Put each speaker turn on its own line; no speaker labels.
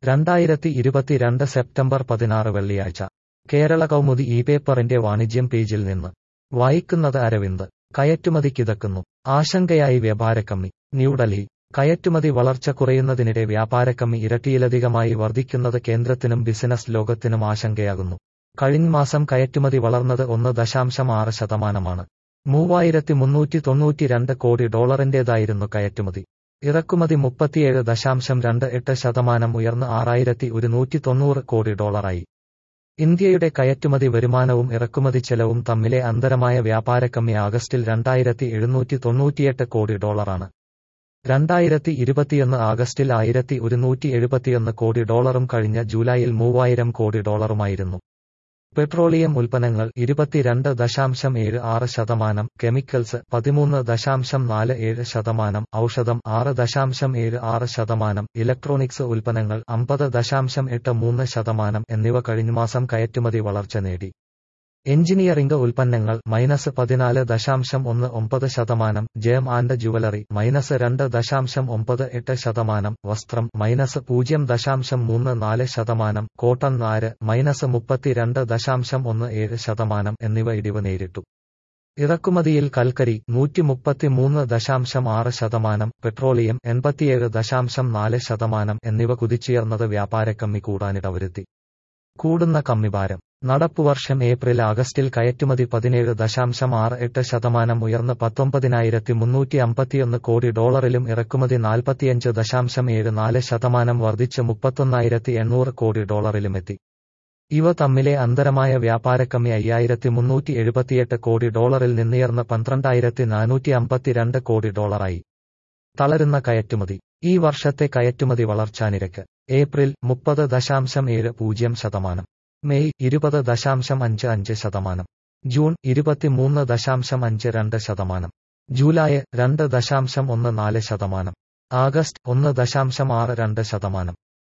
രണ്ടായിരത്തി ഇരുപത്തിരണ്ട് സെപ്റ്റംബർ പതിനാറ് വെള്ളിയാഴ്ച കേരള കൗമുദി ഈ പേപ്പറിന്റെ വാണിജ്യം പേജിൽ നിന്ന് വായിക്കുന്നത് അരവിന്ദ് കയറ്റുമതി കിതക്കുന്നു ആശങ്കയായി വ്യാപാരക്കമ്മി ന്യൂഡൽഹി കയറ്റുമതി വളർച്ച കുറയുന്നതിനിടെ വ്യാപാരക്കമ്മി ഇരട്ടിയിലധികമായി വർദ്ധിക്കുന്നത് കേന്ദ്രത്തിനും ബിസിനസ് ലോകത്തിനും ആശങ്കയാകുന്നു കഴിഞ്ഞ മാസം കയറ്റുമതി വളർന്നത് ഒന്ന് ദശാംശം ആറ് ശതമാനമാണ് മൂവായിരത്തി മുന്നൂറ്റി തൊണ്ണൂറ്റിരണ്ട് കോടി ഡോളറിന്റേതായിരുന്നു കയറ്റുമതി ഇറക്കുമതി മുപ്പത്തിയേഴ് ദശാംശം രണ്ട് എട്ട് ശതമാനം ഉയർന്ന് ആറായിരത്തി ഒരുന്നൂറ്റി തൊണ്ണൂറ് കോടി ഡോളറായി ഇന്ത്യയുടെ കയറ്റുമതി വരുമാനവും ഇറക്കുമതി ചെലവും തമ്മിലെ അന്തരമായ വ്യാപാരക്കമ്മി ആഗസ്റ്റിൽ രണ്ടായിരത്തി എഴുന്നൂറ്റി തൊണ്ണൂറ്റിയെട്ട് കോടി ഡോളറാണ് രണ്ടായിരത്തി ഇരുപത്തിയൊന്ന് ആഗസ്റ്റിൽ ആയിരത്തി ഒരുന്നൂറ്റി എഴുപത്തിയൊന്ന് കോടി ഡോളറും കഴിഞ്ഞ ജൂലൈയിൽ മൂവായിരം കോടി ഡോളറുമായിരുന്നു പെട്രോളിയം ഉൽപ്പന്നങ്ങൾ ഇരുപത്തിരണ്ട് ദശാംശം ഏഴ് ആറ് ശതമാനം കെമിക്കൽസ് പതിമൂന്ന് ദശാംശം നാല് ഏഴ് ശതമാനം ഔഷധം ആറ് ദശാംശം ഏഴ് ആറ് ശതമാനം ഇലക്ട്രോണിക്സ് ഉൽപ്പന്നങ്ങൾ അമ്പത് ദശാംശം എട്ട് മൂന്ന് ശതമാനം എന്നിവ കഴിഞ്ഞമാസം കയറ്റുമതി വളർച്ച നേടി എഞ്ചിനീയറിംഗ് ഉൽപ്പന്നങ്ങൾ മൈനസ് പതിനാല് ദശാംശം ഒന്ന് ഒമ്പത് ശതമാനം ജയം ആൻഡ് ജുവലറി മൈനസ് രണ്ട് ദശാംശം ഒമ്പത് എട്ട് ശതമാനം വസ്ത്രം മൈനസ് പൂജ്യം ദശാംശം മൂന്ന് നാല് ശതമാനം കോട്ടൺ നാര് മൈനസ് മുപ്പത്തിരണ്ട് ദശാംശം ഒന്ന് ഏഴ് ശതമാനം എന്നിവ ഇടിവ് നേരിട്ടു ഇറക്കുമതിയിൽ കൽക്കരി നൂറ്റി മുപ്പത്തിമൂന്ന് ദശാംശം ആറ് ശതമാനം പെട്രോളിയം എൺപത്തിയേഴ് ദശാംശം നാല് ശതമാനം എന്നിവ കുതിച്ചുയർന്നത് വ്യാപാരക്കമ്മി കൂടാനിടവരുത്തി കൂടുന്ന കമ്മിഭാരം നടപ്പുവർഷം ഏപ്രിൽ ആഗസ്റ്റിൽ കയറ്റുമതി പതിനേഴ് ദശാംശം ആറ് എട്ട് ശതമാനം ഉയർന്ന് പത്തൊമ്പതിനായിരത്തി മുന്നൂറ്റി അമ്പത്തിയൊന്ന് കോടി ഡോളറിലും ഇറക്കുമതി നാൽപ്പത്തിയഞ്ച് ദശാംശം ഏഴ് നാല് ശതമാനം വർദ്ധിച്ച് മുപ്പത്തൊന്നായിരത്തി എണ്ണൂറ് കോടി ഡോളറിലുമെത്തി ഇവ തമ്മിലെ അന്തരമായ വ്യാപാരക്കമ്മി അയ്യായിരത്തി മുന്നൂറ്റി എഴുപത്തിയെട്ട് കോടി ഡോളറിൽ നിന്നുയർന്ന് പന്ത്രണ്ടായിരത്തി നാനൂറ്റി അമ്പത്തിരണ്ട് കോടി ഡോളറായി തളരുന്ന കയറ്റുമതി ഈ വർഷത്തെ കയറ്റുമതി വളർച്ചാനിരക്ക് ഏപ്രിൽ മുപ്പത് ദശാംശം ഏഴ് പൂജ്യം ശതമാനം മെയ് ഇരുപത് ദശാംശം അഞ്ച് അഞ്ച് ശതമാനം ജൂൺ ഇരുപത്തിമൂന്ന് ദശാംശം അഞ്ച് രണ്ട് ശതമാനം ജൂലൈ രണ്ട് ദശാംശം ഒന്ന് നാല് ശതമാനം ആഗസ്റ്റ് ഒന്ന് ദശാംശം ആറ് രണ്ട് ശതമാനം